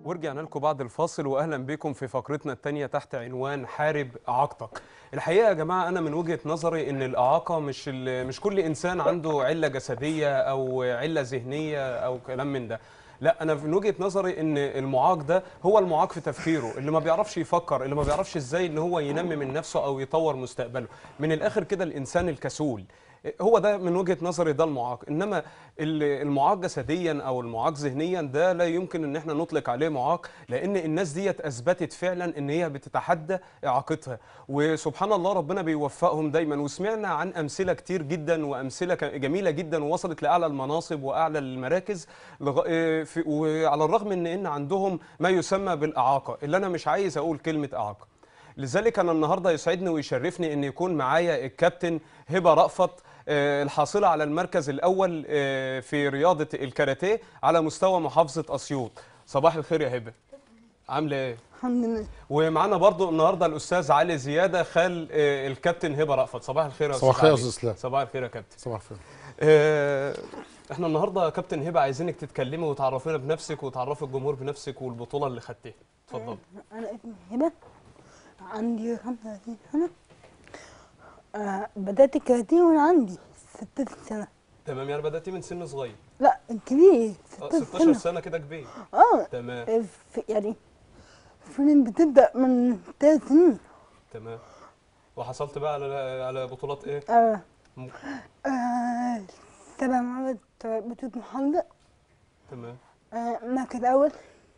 ورجعنا لكم بعد الفاصل واهلا بكم في فقرتنا الثانيه تحت عنوان حارب اعاقتك. الحقيقه يا جماعه انا من وجهه نظري ان الاعاقه مش ال- مش كل انسان عنده عله جسديه او عله ذهنيه او كلام من ده. لا انا من وجهه نظري ان المعاق ده هو المعاق في تفكيره اللي ما بيعرفش يفكر اللي ما بيعرفش ازاي ان هو ينمي من نفسه او يطور مستقبله من الاخر كده الانسان الكسول هو ده من وجهه نظري ده المعاق انما ال- المعاق جسديا او المعاق ذهنيا ده لا يمكن ان احنا نطلق عليه معاق لان الناس ديت اثبتت فعلا ان هي بتتحدى اعاقتها وسبحان الله ربنا بيوفقهم دايما وسمعنا عن امثله كتير جدا وامثله ك- جميله جدا ووصلت لاعلى المناصب واعلى المراكز لغ- إيه في- وعلى الرغم من ان عندهم ما يسمى بالاعاقه اللي انا مش عايز اقول كلمه اعاقه لذلك انا النهارده يسعدني ويشرفني ان يكون معايا الكابتن هبه رأفت آه، الحاصله على المركز الاول آه، في رياضه الكاراتيه على مستوى محافظه اسيوط صباح الخير يا هبه عامله ايه الحمد لله ومعانا برضو النهارده الاستاذ علي زياده خال آه، الكابتن هبه رأفت صباح الخير يا صباح أستاذ الخير يا علي. أستاذ إسلام. صباح الخير يا كابتن صباح الخير آه، احنا النهارده يا كابتن هبه عايزينك تتكلمي وتعرفينا بنفسك وتعرفي الجمهور بنفسك والبطوله اللي خدتيها اتفضل أنا اسمي هبة عندي 35 سنة آه بدأت الكاراتيه وأنا عندي 16 سنة تمام يعني بداتي من سن صغير لا كبير آه، 16 16 سنة سنه كده كبير اه تمام آه، في يعني الفنون بتبدأ من ثلاث سنين تمام وحصلت بقى على على بطولات ايه؟ آه م- آه سبع مرات بطولة محافظة تمام آه مركز أول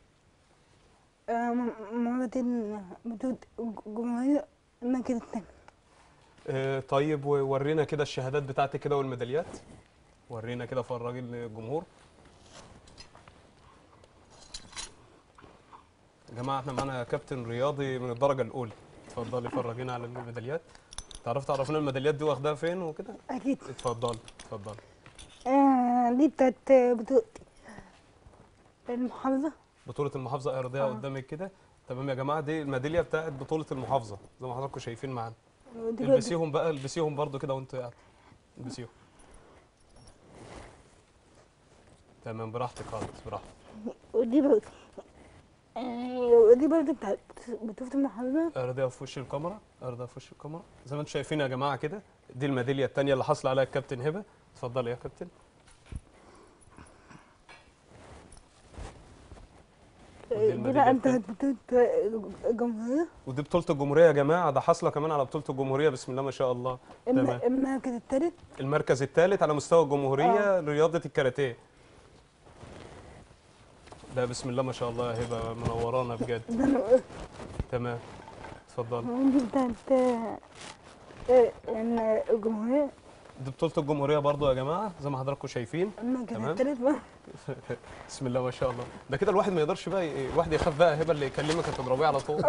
آه م- مرتين بطولة جمهورية المركز الثاني آه طيب وورينا كده الشهادات بتاعتك كده والميداليات ورينا كده فرجي للجمهور يا جماعه احنا معانا كابتن رياضي من الدرجه الاولى اتفضلي فرجينا على الميداليات تعرف تعرفنا الميداليات دي واخداها فين وكده أكيد اتفضلي اتفضلي آه دي بتاعت بطولتي المحافظة بطولة المحافظة اعرضيها آه. قدامك كده تمام يا جماعة دي الميدالية بتاعت بطولة المحافظة زي ما حضراتكم شايفين معانا ودي البسيهم بقى البسيهم برضو كده وانت قاعد البسيهم تمام براحتك خالص براحتك ودي برضه آه، ودي برضه بتاعت بطولة المحافظة اعرضيها في وش الكاميرا اعرضيها في وش الكاميرا زي ما انتم شايفين يا جماعة كده دي الميدالية التانية اللي حصل عليها الكابتن هبة اتفضلي يا كابتن ودي آه، دي الميدالية بقى التانية. بتاعت بطولة الجمهورية ودي بطولة الجمهورية يا جماعة ده حاصلة كمان على بطولة الجمهورية بسم الله ما شاء الله الم- تمام. المركز الثالث المركز الثالث على مستوى الجمهورية لرياضة الكاراتيه ده بسم الله ما شاء الله يا هبه منورانا بجد ده أنا- تمام اتفضل ودي بتاعت آه، آه، يعني الجمهورية دي بطولة الجمهورية برضو يا جماعة زي ما حضراتكم شايفين المركز تمام. الثالث بقى بسم الله ما شاء الله ده كده الواحد ما يقدرش بقى ي- الواحد يخاف بقى هبه اللي يكلمك هتضربيه على طول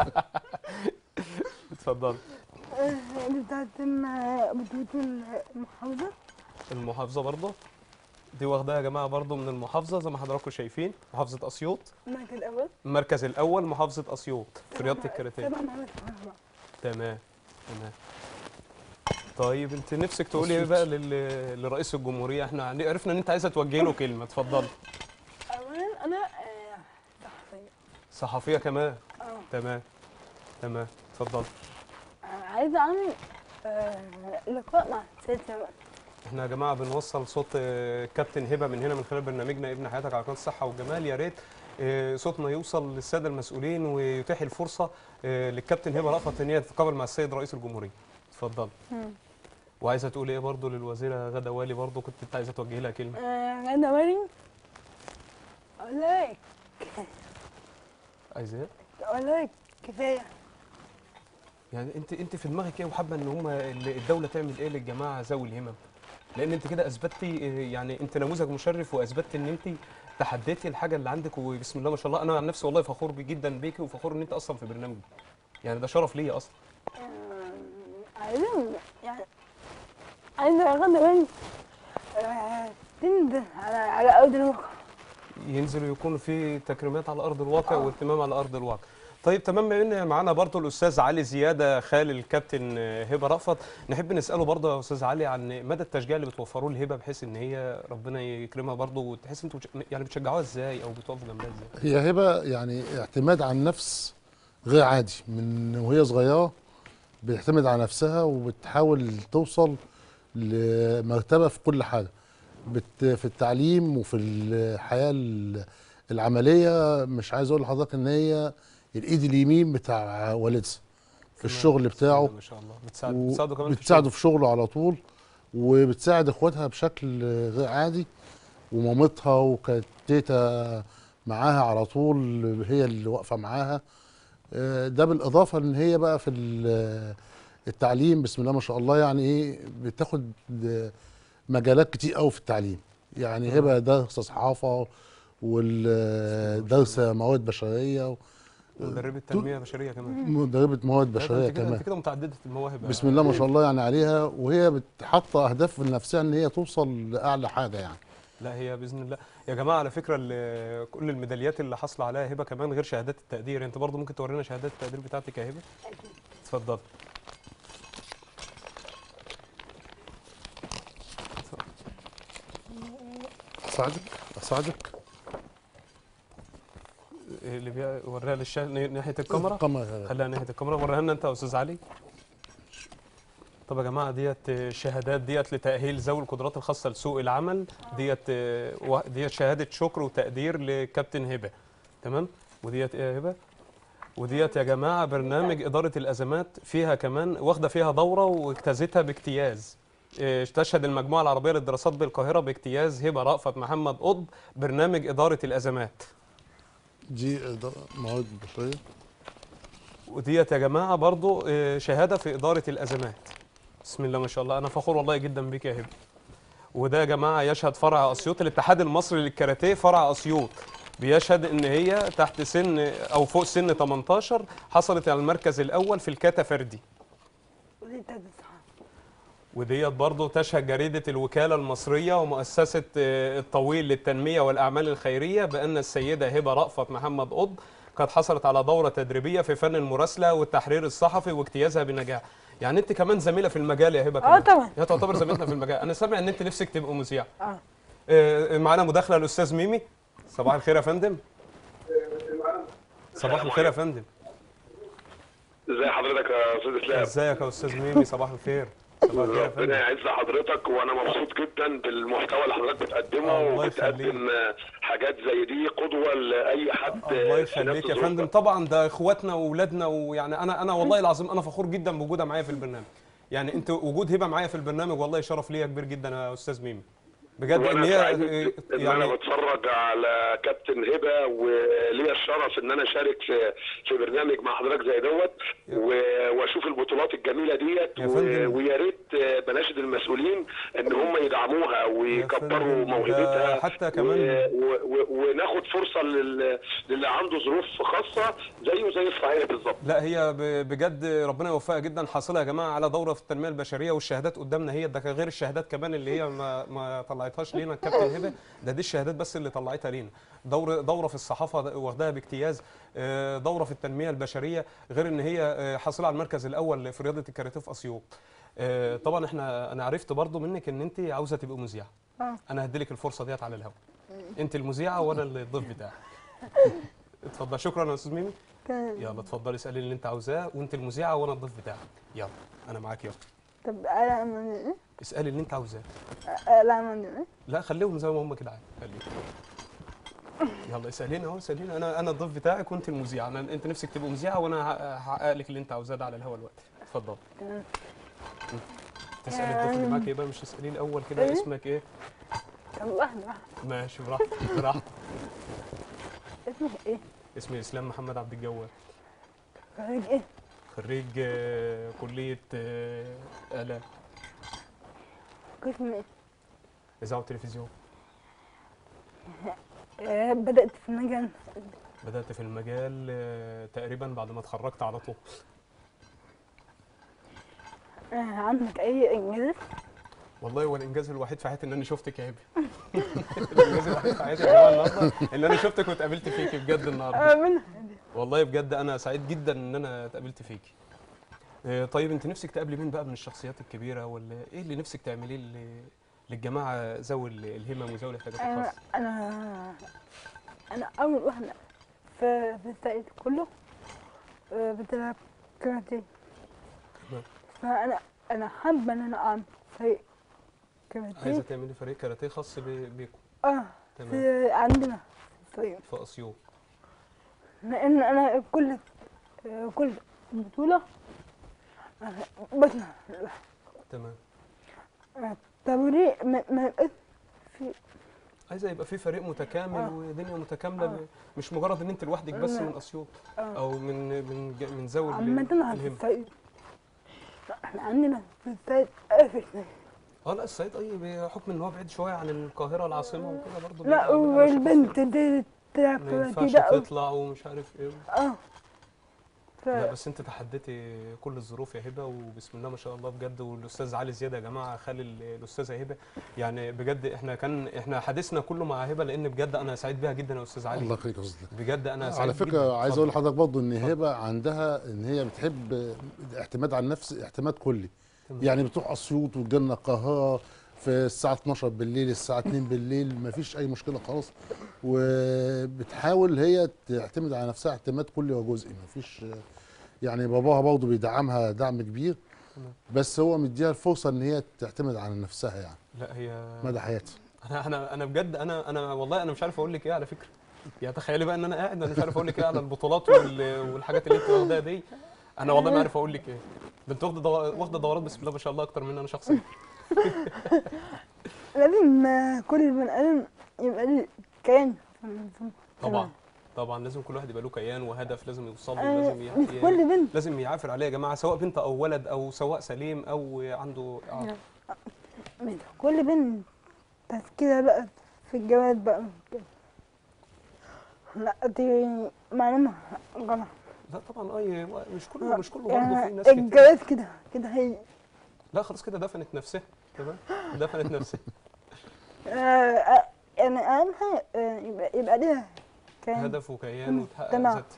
اتفضل آه، دي بتاعت الم- بطولة المحافظة المحافظة برضو دي واخداها يا جماعة برضو من المحافظة زي ما حضراتكم شايفين محافظة أسيوط المركز الأول المركز الأول محافظة أسيوط في رياضة الكاراتيه سبع مرات محافظة. تمام تمام طيب انت نفسك تقولي ايه بقى لل- لرئيس الجمهوريه احنا عرفنا ان انت عايزه توجهي له كلمه اتفضلي أولا أنا آه، صحفية صحفيه كمان اه تمام تمام اتفضلي عايزة أعمل آه، لقاء مع سيد سماء احنا يا جماعه بنوصل صوت آه، كابتن هبه من هنا من خلال برنامجنا ابن حياتك على قناه الصحه والجمال يا ريت آه، صوتنا يوصل للساده المسؤولين ويتيح الفرصه آه، للكابتن هبه رأفت ان هي تتقابل مع السيد رئيس الجمهوريه اتفضل وعايزه تقولي ايه برضو للوزيره غدا والي برضو كنت انت عايزه توجهي لها كلمه أنا وري أقول لك عايزه ايه أقول لك كفاية يعني انت انت في دماغك ايه وحابه ان هم الدوله تعمل ايه للجماعه ذوي الهمم لان انت كده اثبتي اه، يعني انت نموذج مشرف واثبتت ان انت تحديتي الحاجه اللي عندك وبسم الله ما شاء الله انا عن نفسي والله فخور بي جدا بيكي وفخور ان انت اصلا في برنامج يعني ده شرف ليا اصلا آه، عايزين يعني عايزة أغنى وري آه، تنزل على على أرض الواقع ينزلوا يكونوا في تكريمات على ارض الواقع اه. واهتمام على ارض الواقع طيب تمام بما ان معانا برضه الاستاذ علي زياده خال الكابتن آه، هبه رأفت نحب نساله برضه يا استاذ علي عن مدى التشجيع اللي بتوفروه لهبه بحيث ان هي ربنا يكرمها برضه وتحس انتوا بتش- يعني بتشجعوها ازاي او بتقفوا جنبها ازاي هي هبه يعني اعتماد على النفس غير عادي من وهي صغيره بتعتمد على نفسها وبتحاول توصل لمرتبه في كل حاجه بت في التعليم وفي الحياه ال- العمليه مش عايز اقول لحضرتك ان هي الايد اليمين بتاع والدها في الشغل بتاعه ما شاء الله بتساعد بتساعده كمان في بتساعده في شغله على طول وبتساعد اخواتها بشكل غير عادي ومامتها وكانت تيتا معاها على طول هي اللي واقفه معاها آه، ده بالاضافه ان هي بقى في ال- التعليم بسم الله ما شاء الله يعني ايه بتاخد مجالات كتير قوي في التعليم يعني هبه درس صحافه والدرس مواد بشريه مدربه تنميه بشريه كمان مدربه مواد لا، ده بشريه انت كده كمان انت كده متعدده المواهب يا بسم الله ما شاء الله يعني عليها وهي بتحط اهداف في نفسها ان هي توصل لاعلى حاجه يعني لا هي باذن الله يا جماعه على فكره ال- كل الميداليات اللي حاصله عليها هبه كمان غير شهادات التقدير انت برضو ممكن تورينا شهادات التقدير بتاعتك يا هبه اتفضل اساعدك اساعدك اللي بيوريها للشا... ناحيه الكاميرا الكاميرا خليها ناحيه الكاميرا وريها لنا انت يا استاذ علي طب يا جماعه ديت الشهادات ديت لتاهيل ذوي القدرات الخاصه لسوق العمل ديت آه، و- ديت شهاده شكر وتقدير لكابتن هبه تمام وديت ايه يا هبه وديت يا جماعه برنامج اداره الازمات فيها كمان واخده فيها دوره واجتازتها باجتياز إيه، تشهد المجموعه العربيه للدراسات بالقاهره باجتياز هبه رأفت محمد قطب برنامج اداره الازمات دي إدارة مواد بشريه وديت يا جماعه برضو آه، شهاده في اداره الازمات بسم الله ما شاء الله انا فخور والله جدا بيك يا هبه وده يا جماعه يشهد فرع اسيوط الاتحاد المصري للكاراتيه فرع اسيوط بيشهد ان هي تحت سن او فوق سن 18 حصلت على المركز الاول في الكاتا فردي وديت برضه تشهد جريدة الوكالة المصرية ومؤسسة آه، الطويل للتنمية والأعمال الخيرية بأن السيدة هبة رأفت محمد قطب قد حصلت على دورة تدريبية في فن المراسلة والتحرير الصحفي واجتيازها بنجاح يعني انت كمان زميلة في المجال يا هبة كمان طبعا. هي تعتبر زميلتنا في المجال انا سامع ان انت نفسك تبقى مذيعة اه آه، معانا مداخلة الأستاذ ميمي صباح الخير يا فندم صباح الخير يا فندم ازي حضرتك يا استاذ اسلام ازيك يا أستاذ ميمي صباح الخير صباح الخير يا ربنا فندم يعز حضرتك وانا مبسوط جدا بالمحتوى اللي حضرتك بتقدمه الله وبتقدم حاجات زي دي قدوه لاي حد الله في نفس يخليك يا الظروف. فندم طبعا ده اخواتنا واولادنا ويعني انا انا والله العظيم انا فخور جدا بوجودها معايا في البرنامج يعني انت وجود هبه معايا في البرنامج والله شرف ليا كبير جدا يا استاذ ميمي بجد ان وانا هي سعيد ان انا يعني بتفرج على كابتن هبه وليا الشرف ان انا اشارك في في برنامج مع حضرتك زي دوت و- واشوف البطولات الجميله ديت يا و- فندم. ويا ريت بناشد المسؤولين ان هم يدعموها ويكبروا فندم، ده موهبتها حتى كمان- و- و- وناخد فرصه لل- للي عنده ظروف خاصه زيه زي الصحيح بالظبط لا هي ب- بجد ربنا يوفقها جدا حاصله يا جماعه على دوره في التنميه البشريه والشهادات قدامنا هي ده غير الشهادات كمان اللي هي ما ما طلعتهاش لينا الكابتن هبه ده دي الشهادات بس اللي طلعتها لينا دوره دوره في الصحافه واخداها باجتياز آه، دوره في التنميه البشريه غير ان هي آه، حاصله على المركز الاول في رياضه الكاراتيه في اسيوط آه، طبعا احنا انا عرفت برضو منك ان انت عاوزه تبقي مذيعه اه انا هديلك الفرصه ديت على الهواء انت المذيعه وانا الضيف بتاعك اتفضل شكرا يا استاذ ميمي تمام يلا اتفضلي اسالي اللي انت عاوزاه وانت المذيعه وانا الضيف بتاعك يلا انا معاك يلا طب انا اعمل ايه؟ اسالي اللي انت عاوزاه انا اعمل ايه؟ لا خليهم زي ما هم كده عادي خليهم يلا اساليني اهو اساليني انا انا الضيف بتاعك وانت المذيعه انا انت نفسك تبقى مذيعه وانا ه- هحقق لك اللي انت عاوزاه ده على الهوا دلوقتي اتفضل تمام تسالي الضيف اللي معاك ايه بقى مش تساليه الاول كده إيه؟ اسمك ايه طب واحدة واحدة ماشي براحتك براحتك اسمك ايه؟ اسمي اسلام محمد عبد الجواد خريج ايه؟ خريج آه، كليه آه، اعلام قسم ايه؟ اذاعه وتلفزيون آه، بدأت في المجال بدات في المجال آه، تقريبا بعد ما اتخرجت على طول آه، عندك اي انجاز؟ والله هو الانجاز الوحيد في حياتي ان انا شفتك يا هبه الانجاز الوحيد في حياتي يا جماعه النهارده ان انا شفتك واتقابلت فيك بجد النهارده آه، منها والله بجد انا سعيد جدا ان انا اتقابلت فيكي آه، طيب انت نفسك تقابلي مين بقى من الشخصيات الكبيره ولا ايه اللي نفسك تعمليه ل- للجماعه ذوي ال- الهمم وذوي الاحتياجات انا الخاصه انا انا اول واحده في في السعيد كله آه، بتلعب كاراتيه تمام. فانا انا حابه ان انا اعمل فريق عايزه كاراتيه تعملي فريق كاراتيه خاص ب- بيكم اه تمام في عندنا في الفريق في اسيوط لان انا كل آه، كل بطوله أنا بطلع لوحدي. تمام طب وليه ما ما يبقاش عايزه يبقى في فريق متكامل آه. ودنيا متكامله آه. ب- مش مجرد ان انت لوحدك بس لا. من اسيوط آه. او من من ج- من ذوي ال- عامة على الهمم الصعيد لا احنا عندنا في الصعيد ألف سنة اه لا الصعيد اي بحكم ان هو بعيد شويه عن القاهره العاصمه وكده برضه لا والبنت دي تلعب ما كاراتيه ينفعش ده تطلع ومش عارف ايه اه ف لا بس انت تحديتي كل الظروف يا هبه وبسم الله ما شاء الله بجد والاستاذ علي زياد يا جماعه خالي ال- الاستاذه هبه يعني بجد احنا كان احنا حديثنا كله مع هبه لان بجد انا سعيد بيها جدا يا استاذ علي الله يخليك يا استاذ بجد انا سعيد على جداً. فكره عايز اتفضل. اقول لحضرتك برضه ان اتفضل. هبه عندها ان هي بتحب اعتماد على النفس اعتماد كلي تمام. يعني بتروح اسيوط وتجيلنا القاهره في الساعه 12 بالليل الساعه 2 بالليل ما فيش اي مشكله خالص وبتحاول هي تعتمد على نفسها اعتماد كلي وجزئي ما فيش يعني باباها برضه بيدعمها دعم كبير تمام. بس هو مديها الفرصه ان هي تعتمد على نفسها يعني لا هي مدى حياتها انا انا انا بجد انا انا والله انا مش عارف اقول لك ايه على فكره يعني تخيلي بقى ان انا قاعد انا مش عارف اقول لك ايه على البطولات وال- والحاجات اللي انت واخداها دي انا والله ما عارف اقول لك ايه ده انت واخده دو- واخده دورات بسم الله ما شاء الله اكتر مني انا شخصيا لازم آه، كل بني آدم يبقى ليه كيان في- في- طبعا طبعا لازم كل واحد يبقى له كيان وهدف لازم يوصل له آه، لازم ي- مش ي- كل بنت لازم يعافر عليه يا جماعه سواء بنت او ولد او سواء سليم او عنده إعاقة. مش كل بنت تفكيرها بقى في الجواز بقى كده. لا دي معلومة غلط لا طبعا اي مش كله مش كله برضه يعني في ناس كتير الجواز كده كده هي لا خلاص كده دفنت نفسها تمام دفنت نفسها آه، آه، يعني أهم حاجة آه، يبقى يبقى ليها كيان هدف وكيان مم. وتحقق تمام. ذات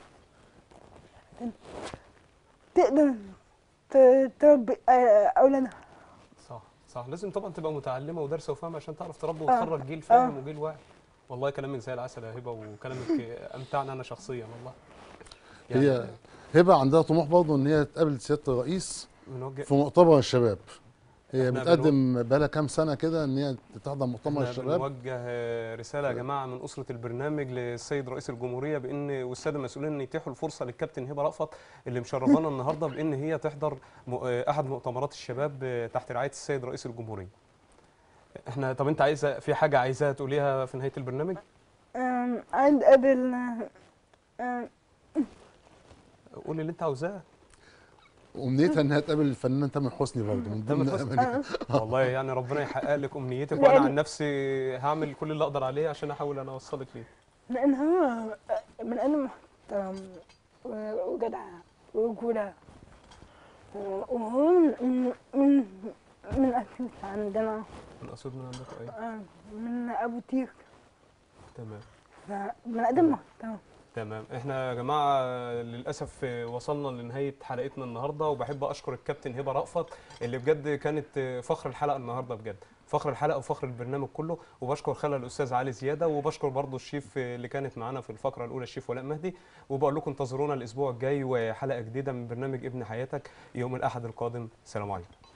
تقدر ت- تربي آه، أولادها صح صح لازم طبعا تبقى متعلمه ودارسه وفاهمه عشان تعرف تربي آه. وتخرج جيل فاهم وجيل واعي والله كلامك زي العسل يا هبه وكلامك امتعني انا شخصيا والله هي هبه عندها طموح برضه ان هي تقابل سياده الرئيس بنوجه في مؤتمر الشباب هي إحنا بتقدم بقالها كام سنه كده ان هي تحضر مؤتمر احنا الشباب بنوجه رساله يا جماعه من اسره البرنامج للسيد رئيس الجمهوريه بان والساده المسؤولين ان يتيحوا الفرصه للكابتن هبه رأفت اللي مشرفانا النهارده بان هي تحضر م- احد مؤتمرات الشباب تحت رعايه السيد رئيس الجمهوريه. احنا طب انت عايزه في حاجه عايزاها تقوليها في نهايه البرنامج؟ آم، عايز أقابل آه، آه، قولي اللي انت عاوزاه امنيتها انها تقابل الفنان تامر حسني برضه من ضمن تامر حسني. امانيها والله يعني ربنا يحقق لك امنيتك لأن- وانا عن نفسي هعمل كل اللي اقدر عليه عشان احاول انا اوصلك ليه. لأن هو من آدم محترم و- وجدع ورجولة وهو من من من أسيوط عندنا من اسود من عندك ايه آه، من أبو تير تمام فمن آدم محترم تمام احنا يا جماعه للاسف وصلنا لنهايه حلقتنا النهارده وبحب اشكر الكابتن هبه رأفت اللي بجد كانت فخر الحلقه النهارده بجد فخر الحلقه وفخر البرنامج كله وبشكر خالها الاستاذ علي زياده وبشكر برضو الشيف اللي كانت معانا في الفقره الاولى الشيف ولاء مهدي وبقول لكم انتظرونا الاسبوع الجاي وحلقه جديده من برنامج ابن حياتك يوم الاحد القادم سلام عليكم